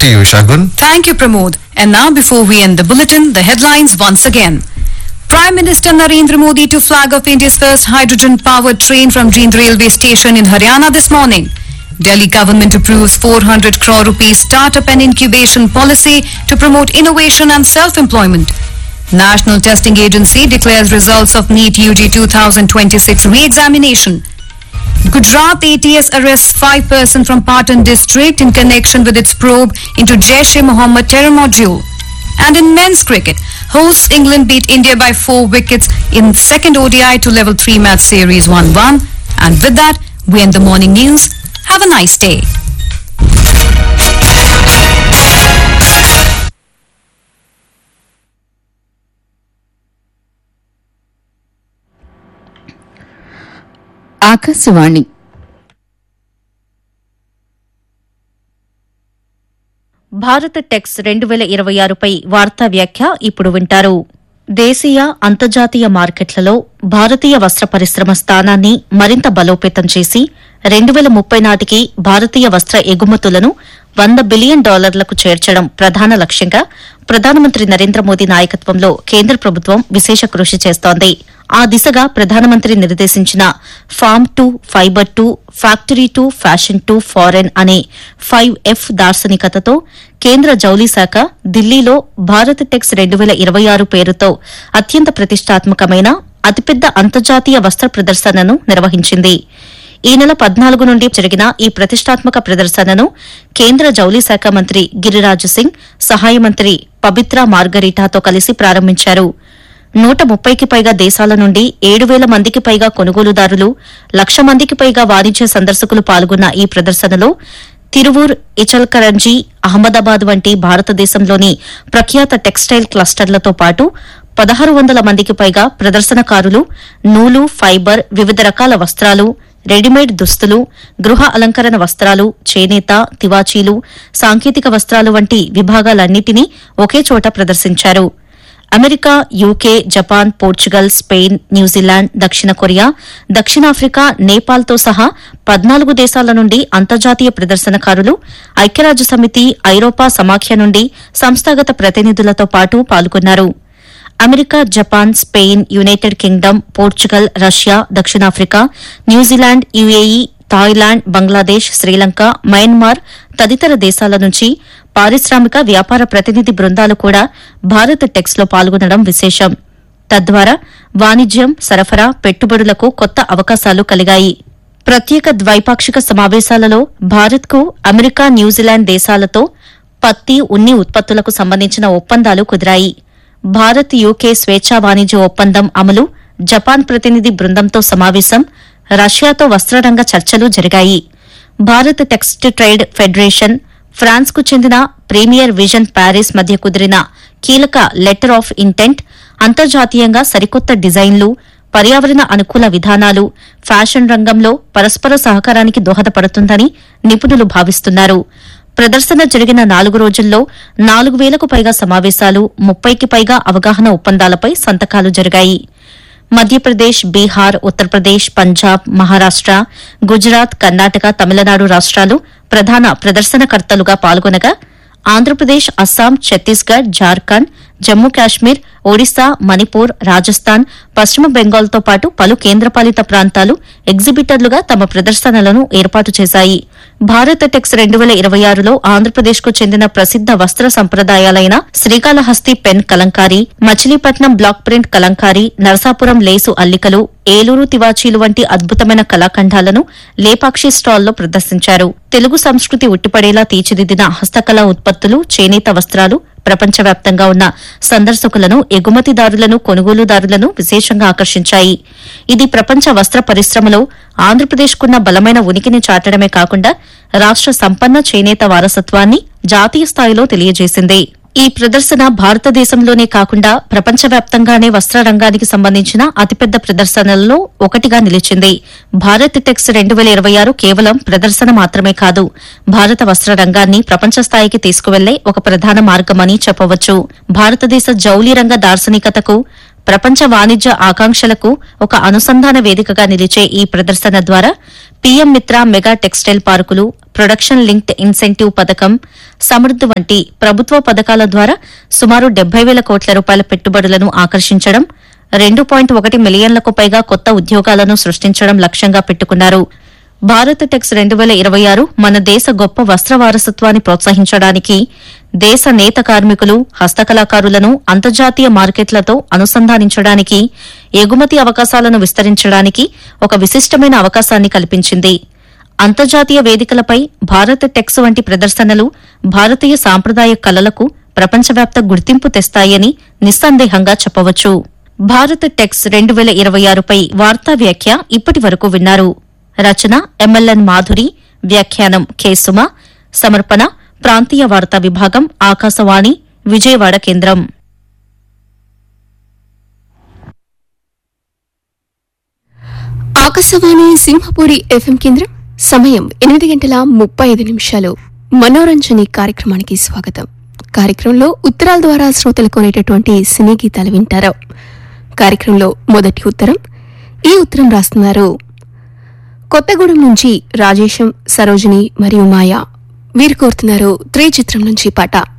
to you, Shagun. Thank you, Pramod. And now, before we end the bulletin, the headlines once again. Prime Minister Narendra Modi to flag off India's first hydrogen-powered train from Jind railway station in Haryana this morning. Delhi government approves 400 crore rupees startup and incubation policy to promote innovation and self-employment. National Testing Agency declares results of NEET UG 2026 re-examination. Gujarat ATS arrests five persons from Patan district in connection with its probe into Jaish-e-Mohammed terror module. And in men's cricket, hosts England beat India by four wickets in second ODI to level three match series 1-1. And with that, we end the morning news. Have a nice day. Akashvani భారత tax రెండు వేల ఇరవై ఆరుపై వార్తా వ్యాఖ్య ఇప్పుడు వింటారు దేశీయ అంతర్జాతీయ మార్కెట్లలో భారతీయ వస్త్ర పరిశ్రమ స్థానాన్ని మరింత బలోపేతం చేసి రెండు వేల ముప్పై నాటికి భారతీయ వస్త్ర ఎగుమతులను వంద బిలియన్ డాలర్లకు చేర్చడం ప్రధాన లక్ష్యంగా ప్రధానమంత్రి నరేంద్ర మోదీ నాయకత్వంలో కేంద్ర ప్రభుత్వం విశేష కృషి చేస్తోంది ఆ దిశగా ప్రధానమంత్రి నిర్దేశించిన farm to fibre to factory to fashion to foreign అనే ఫైవ్ ఎఫ్ దార్శనికతతో కేంద్ర జౌళి శాఖ ఢిల్లీలో భారత్ టెక్స్ రెండు వేల ఇరవై ఆరు పేరుతో అత్యంత ప్రతిష్టాత్మకమైన అతిపెద్ద అంతర్జాతీయ వస్త్ర ప్రదర్శనను నిర్వహించింది ఈ నెల పద్నాలుగు నుండి జరిగిన ఈ ప్రతిష్టాత్మక ప్రదర్శనను కేంద్ర జౌళి శాఖ మంత్రి గిరిరాజు సింగ్ సహాయ మంత్రి పబిత్రా మార్గరీటాతో కలిసి ప్రారంభించారు నూట ముప్పైకి పైగా దేశాల నుండి ఏడు వేల మందికి పైగా కొనుగోలుదారులు లక్ష మందికి పైగా వాణిజ్య సందర్శకులు పాల్గొన్న ఈ ప్రదర్శనలో తిరువూర్ ఇచల్కరంజీ అహ్మదాబాద్ వంటి భారతదేశంలోని ప్రఖ్యాత టెక్స్టైల్ క్లస్టర్లతో పాటు పదహారు వందల మందికి పైగా ప్రదర్శనకారులు నూలు ఫైబర్ వివిధ రకాల వస్త్రాలు రెడీమేడ్ దుస్తులు గృహ అలంకరణ వస్త్రాలు చేనేత తివాచీలు సాంకేతిక వస్త్రాలు వంటి విభాగాలన్నింటినీ ఒకే చోట ప్రదర్శించారు America UK Japan Portugal Spain New Zealand దక్షిణ కొరియా దక్షిణాఫ్రికా నేపాల్తో సహా పద్నాలుగు దేశాల నుండి అంతర్జాతీయ ప్రదర్శనకారులు ఐక్యరాజ్య సమితి ఐరోపా సమాఖ్య నుండి సంస్థాగత ప్రతినిధులతో పాటు పాల్గొన్నారు America Japan Spain United Kingdom Portugal Russia దక్షిణాఫ్రికా New Zealand UAE Thailand Bangladesh Sri Lanka Myanmar తదితర దేశాల నుంచి పారిశ్రామిక వ్యాపార ప్రతినిధి బృందాలు కూడా భారత్ టెక్స్ లో పాల్గొనడం విశేషం తద్వారా వాణిజ్యం సరఫరా పెట్టుబడులకు కొత్త అవకాశాలు కలిగాయి ప్రత్యేక ద్వైపాక్షిక సమావేశాలలో భారత్కు అమెరికా న్యూజిలాండ్ దేశాలతో పత్తి ఉన్ని ఉత్పత్తులకు సంబంధించిన ఒప్పందాలు కుదిరాయి భారత్ యూకే స్వేచ్ఛా వాణిజ్య ఒప్పందం అమలు జపాన్ ప్రతినిధి బృందంతో సమావేశం రష్యాతో వస్త్రరంగ చర్చలు జరిగాయి Bharat text trade federation France కు చెందిన ప్రీమియర్ విజన్ ప్యారిస్ మధ్య కుదిరిన కీలక లెటర్ ఆఫ్ ఇంటెంట్ అంతర్జాతీయంగా సరికొత్త డిజైన్లు పర్యావరణ అనుకూల విధానాలు ఫ్యాషన్ రంగంలో పరస్పర సహకారానికి దోహదపడుతుందని నిపుణులు భావిస్తున్నారు ప్రదర్శన జరిగిన నాలుగు రోజుల్లో నాలుగు వేలకు పైగా సమావేశాలు ముప్పైకి పైగా అవగాహన ఒప్పందాలపై సంతకాలు జరిగాయి మధ్యప్రదేశ్ బీహార్ ఉత్తరప్రదేశ్ పంజాబ్ మహారాష్ట గుజరాత్ కర్ణాటక తమిళనాడు రాష్ట్రాలు ప్రధాన ప్రదర్శనకర్తలుగా పాల్గొనగా ఆంధ్రప్రదేశ్ అస్సాం ఛత్తీస్గఢ్ జార్ఖండ్ జమ్మూ కాశ్మీర్ ఒడిశా మణిపూర్ రాజస్థాన్ పశ్చిమ బెంగాల్తో పాటు పలు కేంద్రపాలిత ప్రాంతాలు ఎగ్జిబిటర్లుగా తమ ప్రదర్శనలను ఏర్పాటు చేశాయి భారత్ టెక్స్ రెండు వేల ఇరవై ఆరులో ఆంధ్రప్రదేశ్కు చెందిన ప్రసిద్ద వస్త్ర సంప్రదాయాలైన Srikalahasti pen Kalamkari Machilipatnam block print Kalamkari Narasapuram lace అల్లికలు ఏలూరు తివాచీలు వంటి అద్భుతమైన కళాఖండాలను లేపాక్షి స్టాల్లో ప్రదర్శించారు తెలుగు సంస్కృతి ఉట్టిపడేలా తీర్చిదిద్దిన హస్తకళా ఉత్పత్తులు చేనేత వస్త్రాలు ప్రపంచవ్యాప్తంగా ఉన్న సందర్శకులను ఎగుమతిదారులను కొనుగోలుదారులను విశేషంగా ఆకర్షించాయి ఇది ప్రపంచ వస్త్ర పరిశ్రమలో ఆంధ్రప్రదేశ్కున్న బలమైన ఉనికిని చాటడమే కాకుండా రాష్ట్ర సంపన్న చేనేత వారసత్వాన్ని జాతీయ స్థాయిలో తెలియజేసింది ఈ ప్రదర్శన భారతదేశంలోనే కాకుండా ప్రపంచవ్యాప్తంగానే వస్త్ర రంగానికి సంబంధించిన అతిపెద్ద ప్రదర్శనలలో ఒకటిగా నిలిచింది భారత్ టెక్స్ రెండు వేల ఇరవై ఆరు కేవలం ప్రదర్శన మాత్రమే కాదు భారత వస్త్ర రంగాన్ని ప్రపంచ స్థాయికి తీసుకువెళ్లే ఒక ప్రధాన మార్గమని చెప్పవచ్చు భారతదేశ జౌళి రంగ దార్శనికతకు ప్రపంచ వాణిజ్య ఆకాంక్షలకు ఒక అనుసంధాన వేదికగా నిలిచే ఈ ప్రదర్శన ద్వారా పీఎం మిత్ర మెగా టెక్స్టైల్ పార్కులు ప్రొడక్షన్ లింక్డ్ ఇన్సెంటివ్ పథకం సమృద్ధి వంటి ప్రభుత్వ పథకాల ద్వారా సుమారు డెబ్బై వేల కోట్ల రూపాయల పెట్టుబడులను ఆకర్షించడం రెండు పాయింట్ ఒకటి మిలియన్లకు పైగా కొత్త ఉద్యోగాలను సృష్టించడం లక్ష్యంగా పెట్టుకున్నారు భారత్ టెక్స్ రెండు వేల ఇరవై ఆరు మన దేశ గొప్ప వస్త్ర వారసత్వాన్ని ప్రోత్సహించడానికి దేశ నేత కార్మికులు హస్తకళాకారులను అంతర్జాతీయ మార్కెట్లతో అనుసంధానించడానికి ఎగుమతి అవకాశాలను విస్తరించడానికి ఒక విశిష్టమైన అవకాశాన్ని కల్పించింది అంతర్జాతీయ వేదికలపై భారత్ టెక్స్ వంటి ప్రదర్శనలు భారతీయ సాంప్రదాయ కళలకు ప్రపంచవ్యాప్త గుర్తింపు తెస్తాయని నిస్సందేహంగా చెప్పవచ్చు భారత్ టెక్స్ రెండు వేల ఇరవై ఆరుపై వార్తా వ్యాఖ్య ఇప్పటి వరకు విన్నారు రచన ఎంఎల్ఎన్ మాధురి వ్యాఖ్యానం కె సుమ సమర్పణ ప్రాంతీయ వార్తా విభాగం ఆకాశవాణి విజయవాడ కేంద్రం ఆకాశవాణి సింహపురి ఎఫ్ఎం కేంద్రం సమయం ఎనిమిది గంటల ముప్పై ఐదు నిమిషాలు మనోరంజని కార్యక్రమానికి స్వాగతం కార్యక్రమంలో ఉత్తరాల ద్వారా శ్రోతలు కొనేటటువంటి సినీ గీతాలు వింటారు కార్యక్రమంలో మొదటి ఉత్తరం ఈ ఉత్తరం రాస్తున్నారు కొత్తగూడెం నుంచి రాజేశం సరోజిని మరియు మాయ వీరు కోరుతున్నారు త్రీ చిత్రం నుంచి పాట